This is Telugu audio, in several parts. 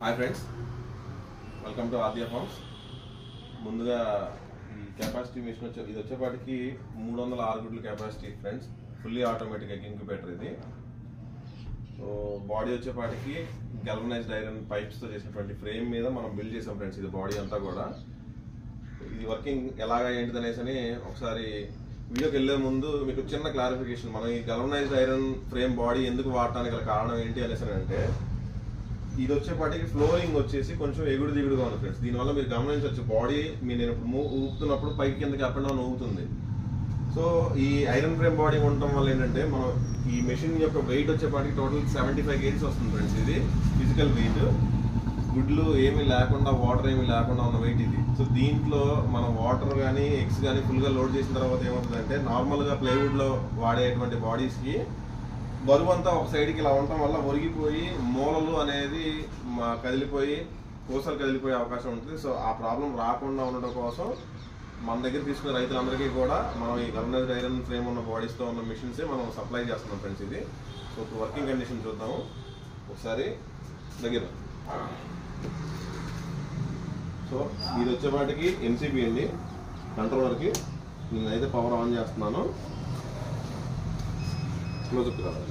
Hi friends welcome to Aadya farms ముందుగా ఈ కెపాసిటీ మిషన్ వచ్చే ఇది వచ్చేపాటికి మూడు వందల ఆరు గుడ్ల capacity friends fully automatic egg incubator ఇది సో బాడీ వచ్చేపాటికి గల్వనైజ్డ్ ఐరన్ పైప్స్తో చేసినటువంటి ఫ్రేమ్ మీద మనం బిల్డ్ చేసాం ఫ్రెండ్స్ ఇది బాడీ అంతా కూడా ఇది వర్కింగ్ ఎలాగా ఏంటిది అనేసి అని ఒకసారి వీడియోకి వెళ్ళే ముందు మీకు చిన్న క్లారిఫికేషన్ మనం ఈ గల్వనైజ్డ్ ఐరన్ ఫ్రేమ్ బాడీ ఎందుకు వాడటానికి గల కారణం ఏంటి అనేసి అని అంటే ఇది వచ్చేపాటికి ఫ్లోరింగ్ వచ్చేసి కొంచెం ఎగుడు దిగుడుగా ఉంది ఫ్రెండ్స్ దీనివల్ల మీరు గమనించవచ్చు బాడీ మీరు నేను ఇప్పుడు మూవ్ ఊపుతున్నప్పుడు పైకి కిందకి అప్ అండ్ డౌన్ ఊగుతుంది సో ఈ ఐరన్ ఫ్రేమ్ బాడీ ఉండటం వల్ల ఏంటంటే మనం ఈ మెషిన్ యొక్క వెయిట్ వచ్చేపాటికి టోటల్ సెవెంటీ ఫైవ్ కేజీస్ వస్తుంది ఫ్రెండ్స్ ఇది ఫిజికల్ వెయిట్ గుడ్లు ఏమీ లేకుండా వాటర్ ఏమీ లేకుండా ఉన్న వెయిట్ ఇది సో దీంట్లో మనం వాటర్ కానీ ఎగ్స్ కానీ ఫుల్గా లోడ్ చేసిన తర్వాత ఏమవుతుందంటే నార్మల్గా ప్లైవుడ్లో వాడేటువంటి బాడీస్కి బరువు అంతా ఒక సైడ్కి ఇలా ఉండటం వల్ల ఒరిగిపోయి మూలలు అనేది మ- కదిలిపోయి పూసలు కదిలిపోయే అవకాశం ఉంటుంది సో ఆ ప్రాబ్లం రాకుండా ఉండడం కోసం మన దగ్గర తీసుకునే రైతులందరికీ కూడా మనం ఈ గవర్నర్ ఐరన్ ఫ్రేమ్ ఉన్న బాడీస్తో ఉన్న మిషన్సే మనం సప్లై చేస్తున్నాం ఫ్రెండ్స్ ఇది సో ఇప్పుడు వర్కింగ్ కండిషన్ చూద్దాము ఒకసారి దగ్గర సో ఇది వచ్చేపాటికి ఎన్సీబీ అండి కంట్రోలర్కి నేనైతే పవర్ ఆన్ చేస్తున్నాను క్లోజ్అప్ రావాలి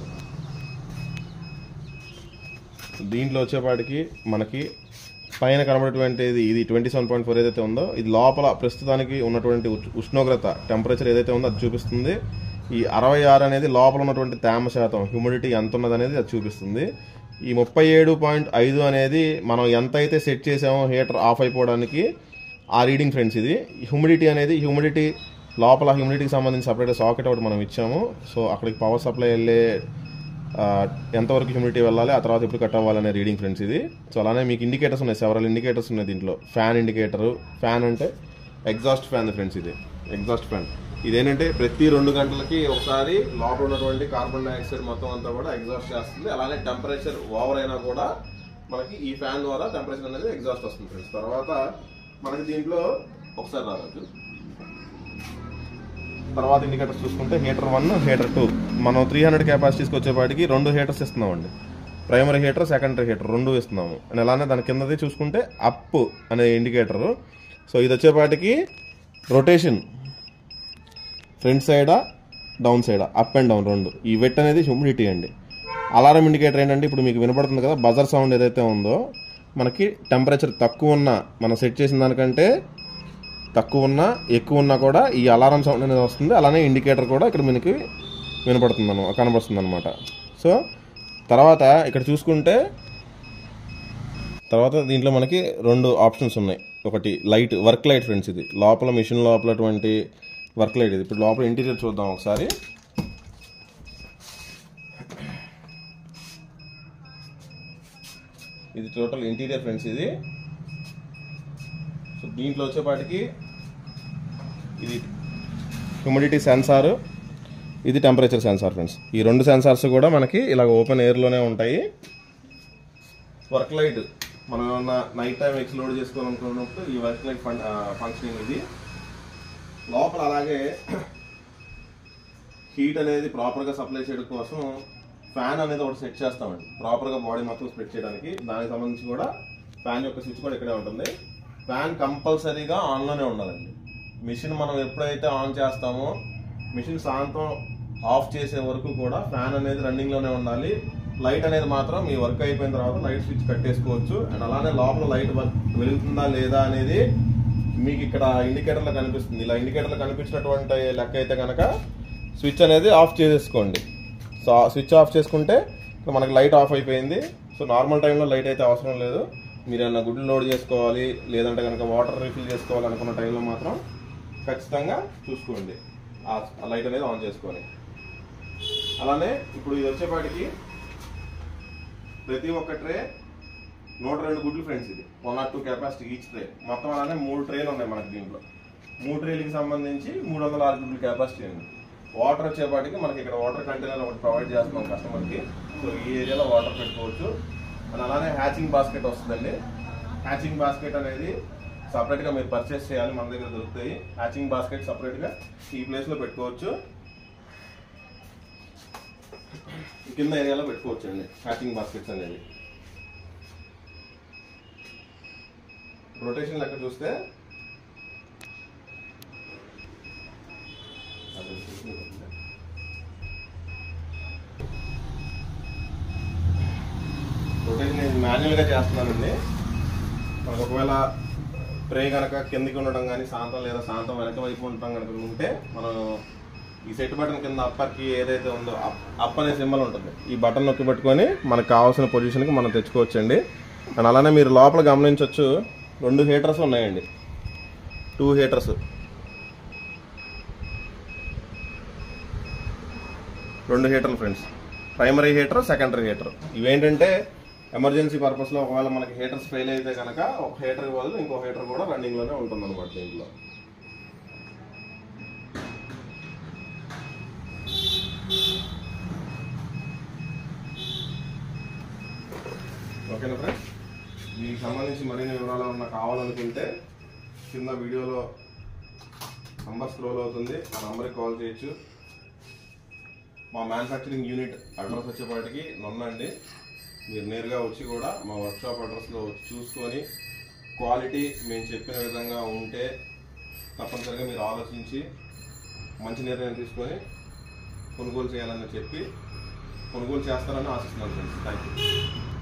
దీంట్లో వచ్చేపాటికి మనకి పైన కనబడేటువంటిది ఇది ట్వంటీ సెవెన్ పాయింట్ ఫోర్ ఏదైతే ఉందో ఇది లోపల ప్రస్తుతానికి ఉన్నటువంటి ఉష్- ఉష్ణోగ్రత టెంపరేచర్ ఏదైతే ఉందో అది చూపిస్తుంది ఈ అరవై ఆరు అనేది లోపల ఉన్నటువంటి తేమ శాతం హ్యూమిడిటీ ఎంత ఉన్నది అనేది అది చూపిస్తుంది ఈ ముప్పై ఏడు పాయింట్ ఐదు అనేది మనం ఎంత అయితే సెట్ చేసామో హీటర్ ఆఫ్ అయిపోవడానికి ఆ రీడింగ్ ఫ్రెండ్స్ ఇది హ్యూమిడిటీ అనేది హ్యూమిడిటీ లోపల హ్యూమిడిటీకి సంబంధించి సపరేట్ సాకెట్ ఒకటి మనం ఇచ్చాము సో అక్కడికి పవర్ సప్లై వెళ్ళే ఆ, ఎంతవరకు హ్యూమిడిటీ వెళ్ళాలి ఆ తర్వాత ఎప్పుడు కట్ అవ్వాలనే రీడింగ్ ఫ్రెండ్స్ ఇది సో అలానే మీకు ఇండికేటర్స్ ఉన్నాయి సెవరల్ ఇండికేటర్స్ ఉన్నాయి దీంట్లో ఫ్యాన్ ఇండికేటర్ ఫ్యాన్ అంటే ఎగ్జాస్ట్ ఫ్యాన్ ఫ్రెండ్స్ ఇది ఎగ్జాస్ట్ ఫ్యాన్ ఇదేంటంటే ప్రతి రెండు గంటలకి ఒకసారి లోపల ఉన్నటువంటి కార్బన్ డైఆక్సైడ్ మొత్తం అంతా కూడా ఎగ్జాస్ట్ చేస్తుంది అలానే టెంపరేచర్ ఓవర్ అయినా కూడా మనకి ఈ ఫ్యాన్ ద్వారా టెంపరేచర్ అనేది ఎగ్జాస్ట్ వస్తుంది ఫ్రెండ్స్ తర్వాత మనకి దీంట్లో ఒకసారి రావచ్చు తర్వాత ఇండికేటర్స్ చూసుకుంటే హీటర్ వన్ హీటర్ టూ మనం త్రీ హండ్రెడ్ కెపాసిటీస్కి వచ్చేపాటికి రెండు హీటర్స్ ఇస్తున్నామండి ప్రైమరీ హీటర్ సెకండరీ హీటర్ రెండు ఇస్తున్నాము అండ్ అలానే దాని కిందది చూసుకుంటే అప్ అనే ఇండికేటర్ సో ఇది వచ్చేపాటికి రొటేషన్ ఫ్రంట్ సైడా డౌన్ సైడా అప్ అండ్ డౌన్ రెండు ఈ వెట్ అనేది హ్యూమిడిటీ అండి అలారం ఇండికేటర్ ఏంటంటే ఇప్పుడు మీకు వినపడుతుంది కదా బజర్ సౌండ్ ఏదైతే ఉందో మనకి టెంపరేచర్ తక్కువ ఉన్న మనం సెట్ చేసిన దానికంటే తక్కువ ఉన్నా ఎక్కువ ఉన్నా కూడా ఈ అలారం సౌండ్ అనేది వస్తుంది అలానే ఇండికేటర్ కూడా ఇక్కడ మనకి వినపడుతుంది అన్నమా కనబడుతుంది అనమాట సో తర్వాత ఇక్కడ చూసుకుంటే తర్వాత దీంట్లో మనకి రెండు ఆప్షన్స్ ఉన్నాయి ఒకటి లైట్ వర్క్ లైట్ ఫ్రెండ్స్ ఇది లోపల మిషన్ లోపలటువంటి వర్క్ లైట్ ఇది ఇప్పుడు లోపల ఇంటీరియర్ చూద్దాం ఒకసారి ఇది టోటల్ ఇంటీరియర్ ఫ్రెండ్స్ ఇది సో దీంట్లో వచ్చేపాటికి ఇది హ్యూమిడిటీ సెన్సార్ ఇది టెంపరేచర్ సెన్సార్ ఫ్రెండ్స్ ఈ రెండు సెన్సార్స్ కూడా మనకి ఇలాగ ఓపెన్ ఎయిర్లోనే ఉంటాయి వర్క్ లైట్ మనం ఏమన్నా నైట్ టైం ఎక్స్లోడ్ చేసుకోవాలనుకున్నప్పుడు ఈ వర్క్ లైట్ ఫన్ ఫంక్షనింగ్ ఇది లోపల అలాగే హీట్ అనేది ప్రాపర్గా సప్లై చేయడం కోసం ఫ్యాన్ అనేది ఒకటి సెట్ చేస్తామండి ప్రాపర్గా బాడీ మొత్తం స్ప్రెడ్ చేయడానికి దానికి సంబంధించి కూడా ఫ్యాన్ యొక్క స్విచ్ కూడా ఇక్కడే ఉంటుంది ఫ్యాన్ కంపల్సరీగా ఆన్లోనే ఉండాలండి మిషన్ మనం ఎప్పుడైతే ఆన్ చేస్తామో మిషన్ సాయంత్రం ఆఫ్ చేసే వరకు కూడా ఫ్యాన్ అనేది రన్నింగ్లోనే ఉండాలి లైట్ అనేది మాత్రం మీ వర్క్ అయిపోయిన తర్వాత లైట్ స్విచ్ కట్టేసుకోవచ్చు అండ్ అలానే లోపల లైట్ వర్క్ వెలుగుతుందా లేదా అనేది మీకు ఇక్కడ ఇండికేటర్లో కనిపిస్తుంది ఇలా ఇండికేటర్లో కనిపించినటువంటి లెక్క అయితే కనుక స్విచ్ అనేది ఆఫ్ చేసేసుకోండి సో స్విచ్ ఆఫ్ చేసుకుంటే ఇప్పుడు మనకి లైట్ ఆఫ్ అయిపోయింది సో నార్మల్ టైంలో లైట్ అయితే అవసరం లేదు మీరు ఏమన్నా గుడ్లు లోడ్ చేసుకోవాలి లేదంటే కనుక వాటర్ రీఫిల్ చేసుకోవాలి అనుకున్న టైంలో మాత్రం ఖచ్చితంగా చూసుకోండి ఆ లైట్ అనేది ఆన్ చేసుకొని అలానే ఇప్పుడు ఇది వచ్చేపాటికి ప్రతి ఒక్క ట్రే నూట రెండు గుడ్లు ఫ్రెండ్స్ ఇది one or two capacity each tray మొత్తం అలానే మూడు ట్రేలు ఉన్నాయి మనకి దీంట్లో మూడు ట్రేలకి సంబంధించి మూడు వందల ఆరు గుడ్లు కెపాసిటీ ఉంది వాటర్ వచ్చేపాటికి మనకి ఇక్కడ వాటర్ కంటైనర్ ఒకటి ప్రొవైడ్ చేస్తున్నాం కస్టమర్కి సో ఈ ఏరియాలో వాటర్ పెట్టుకోవచ్చు అండ్ అలానే హ్యాచింగ్ బాస్కెట్ వస్తుందండి హ్యాచింగ్ బాస్కెట్ అనేది సపరేట్గా మీరు పర్చేస్ చేయాలి మన దగ్గర దొరుకుతాయి హ్యాచింగ్ బాస్కెట్ సపరేట్గా ఈ ప్లేస్లో పెట్టుకోవచ్చు కింద ఏరియాలో పెట్టుకోవచ్చు అండి హ్యాచింగ్ బాస్కెట్స్ అనేది రొటేషన్ లెక్క చూస్తే అది చూసింది. రొటేషన్ నేను మాన్యువల్గా చేస్తున్నానండి మనకు ఒకవేళ ట్రే కనుక కిందికి ఉండడం కానీ శాంతం లేదా శాంతం వెనక వైపు ఉండటం కనుక ఉంటే మనం ఈ సెట్ బటన్ కింద అప్పర్కి ఏదైతే ఉందో అప్ అప్ అనే సింబల్ ఉంటుంది ఈ బటన్ నొక్కి పెట్టుకొని మనకు కావాల్సిన పొజిషన్కి మనం తెచ్చుకోవచ్చండి అండ్ అలానే మీరు లోపల గమనించవచ్చు రెండు హీటర్స్ ఉన్నాయండి టూ హీటర్స్ రెండు హీటర్లు friends primary heater secondary heater ఇవేంటంటే ఎమర్జెన్సీ పర్పస్లో ఒకవేళ మనకి హీటర్స్ ఫెయిల్ అయితే కనుక ఒక హీటర్ బదులు ఇంకో హీటర్ కూడా రన్నింగ్లోనే ఉంటుంది అనమాట దీంట్లో ఓకేనా ఫ్రెండ్స్ దీనికి సంబంధించి మరిన్ని వివరాలు ఏమన్నా కావాలనుకుంటే కింద వీడియోలో నంబర్ స్క్రోల్ అవుతుంది ఆ నంబర్కి కాల్ చేయొచ్చు మా మ్యానుఫ్యాక్చరింగ్ యూనిట్ అడ్రస్ వచ్చేపాటికి నొన్నండి మీరు నేరుగా వచ్చి కూడా మా వర్క్షాప్ అడ్రస్లో వచ్చి చూసుకొని క్వాలిటీ మేము చెప్పిన విధంగా ఉంటే తప్పనిసరిగా మీరు ఆలోచించి మంచి నిర్ణయం తీసుకొని కొనుగోలు చేయాలని చెప్పి కొనుగోలు చేస్తారని ఆశిస్తున్నాను ఫ్రెండ్స్ థ్యాంక్ యూ